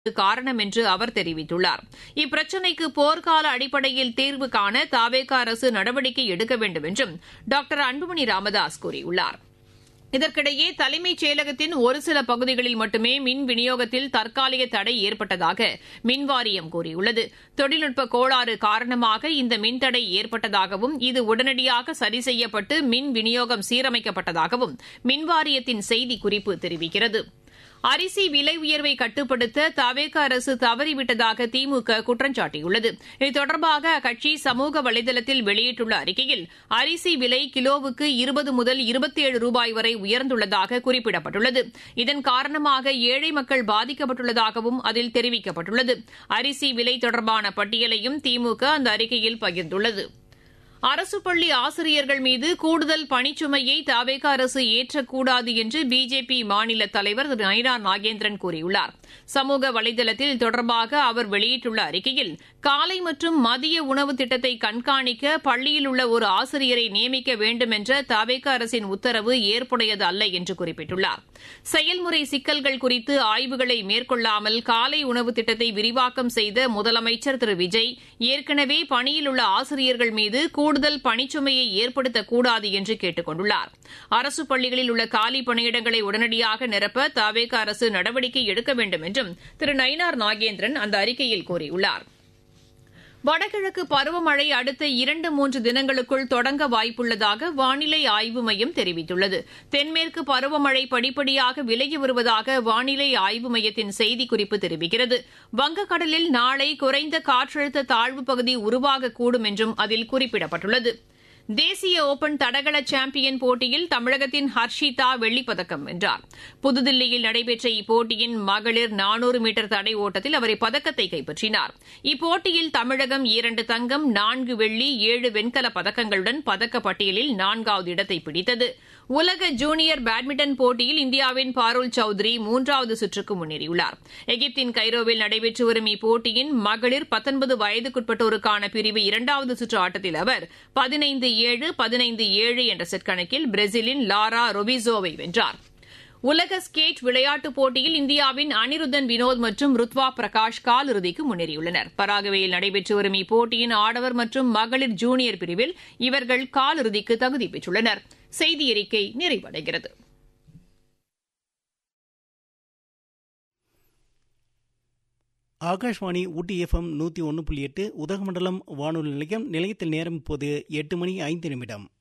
காரணம் என்று அவர் தெரிவித்துள்ளார் இப்பிரச்சினைக்கு போர்க்கால அடிப்படையில் தீர்வு காண தாவேக அரசு நடவடிக்கை எடுக்க வேண்டும் என்றும் டாக்டர் அன்புமணி ராமதாஸ் கூறியுள்ளார் இதற்கிடையே தலைமைச் செயலகத்தின் ஒரு சில பகுதிகளில் மட்டுமே மின் விநியோகத்தில் தற்காலிக தடை ஏற்பட்டதாக மின்வாரியம் கூறியுள்ளது தொழில்நுட்ப கோளாறு காரணமாக இந்த மின்தடை ஏற்பட்டதாகவும் இது உடனடியாக சரி செய்யப்பட்டு மின் விநியோகம் சீரமைக்கப்பட்டதாகவும் மின்வாரியத்தின் செய்திக்குறிப்பு தெரிவிக்கிறது அரிசி விலை உயர்வை கட்டுப்படுத்த தவேக அரசு தவறிவிட்டதாக திமுக குற்றம் சாட்டியுள்ளது இது தொடர்பாக அக்கட்சி சமூக வலைதளத்தில் வெளியிட்டுள்ள அறிக்கையில் அரிசி விலை கிலோவுக்கு இருபது முதல் இருபத்தி ஏழு ரூபாய் வரை உயர்ந்துள்ளதாக குறிப்பிடப்பட்டுள்ளது இதன் காரணமாக ஏழை மக்கள் பாதிக்கப்பட்டுள்ளதாகவும் அதில் தெரிவிக்கப்பட்டுள்ளது அரிசி விலை தொடர்பான பட்டியலையும் திமுக அந்த அறிக்கையில் பகிர்ந்துள்ளது அரசு பள்ளி ஆசிரியர்கள் மீது கூடுதல் பணிச்சுமையை தவேக அரசு ஏற்றக்கூடாது என்று பிஜேபி மாநில தலைவர் திரு நயினா நாகேந்திரன் கூறியுள்ளார் சமூக வலைதளத்தில் தொடர்பாக அவர் வெளியிட்டுள்ள அறிக்கையில் காலை மற்றும் மதிய உணவு திட்டத்தை கண்காணிக்க பள்ளியில் உள்ள ஒரு ஆசிரியரை நியமிக்க வேண்டும் என்ற தவேக அரசின் உத்தரவு ஏற்புடையது அல்ல என்று குறிப்பிட்டுள்ளார் செயல்முறை சிக்கல்கள் குறித்து ஆய்வுகளை மேற்கொள்ளாமல் காலை உணவு திட்டத்தை விரிவாக்கம் செய்த முதலமைச்சர் திரு விஜய் ஏற்கனவே பணியில் உள்ள ஆசிரியர்கள் மீது கூடுதல் பணிச்சுமையை ஏற்படுத்தக்கூடாது என்று கேட்டுக் கொண்டுள்ளார் அரசு பள்ளிகளில் உள்ள காலி பணியிடங்களை உடனடியாக நிரப்ப தவேக அரசு நடவடிக்கை எடுக்க வேண்டும் என்றும் திரு நயினார் நாகேந்திரன் அந்த அறிக்கையில் கூறியுள்ளார் வடகிழக்கு பருவமழை அடுத்த இரண்டு மூன்று தினங்களுக்குள் தொடங்க வாய்ப்புள்ளதாக வானிலை ஆய்வு மையம் தெரிவித்துள்ளது தென்மேற்கு பருவமழை படிப்படியாக விலகி வருவதாக வானிலை ஆய்வு மையத்தின் செய்திக்குறிப்பு தெரிவிக்கிறது வங்கக்கடலில் நாளை குறைந்த காற்றழுத்த தாழ்வு பகுதி உருவாகக்கூடும் என்றும் அதில் குறிப்பிடப்பட்டுள்ளது தேசிய ஓபன் தடகள சாம்பியன் போட்டியில் தமிழகத்தின் ஹர்ஷிதா வெள்ளிப்பதக்கம் வென்றார் புதுதில்லியில் நடைபெற்ற இப்போட்டியின் மகளிர் நானூறு மீட்டர் தடை ஓட்டத்தில் அவர் இப்பதக்கத்தை கைப்பற்றினார் இப்போட்டியில் தமிழகம் இரண்டு தங்கம் நான்கு வெள்ளி ஏழு வெண்கல பதக்கங்களுடன் பதக்கப்பட்டியலில் நான்காவது இடத்தை பிடித்தது உலக ஜூனியர் பேட்மிண்டன் போட்டியில் இந்தியாவின் பாருல் சௌத்ரி மூன்றாவது சுற்றுக்கு முன்னேறியுள்ளார் எகிப்தின் கைரோவில் நடைபெற்று வரும் இப்போட்டியின் மகளிர் பத்தொன்பது வயதுக்குட்பட்டோருக்கான பிரிவு இரண்டாவது சுற்று ஆட்டத்தில் அவர் பதினைந்து ஏழு பதினைந்து ஏழு என்ற செட் கணக்கில் பிரேசிலின் லாரா ரொபிசோவை வென்றார் உலக ஸ்கேட் விளையாட்டுப் போட்டியில் இந்தியாவின் அனிருத்தன் வினோத் மற்றும் ருத்வா பிரகாஷ் காலிறுதிக்கு முன்னேறியுள்ளனர் பராகுவேயில் நடைபெற்று வரும் இப்போட்டியின் ஆடவர் மற்றும் மகளிர் ஜூனியர் பிரிவில் இவர்கள் காலிறுதிக்கு தகுதி பெற்றுள்ளனர் செய்தி அறிக்கை நிறைவடைகிறது ஆகாஷ்வாணி ஊட்டி எஃப்எம் நூற்றி ஒன்று புள்ளி எட்டு உதகமண்டலம் வானொலி நிலையம் நிலையத்தில் நேரம் இப்போது எட்டு மணி ஐந்து நிமிடம்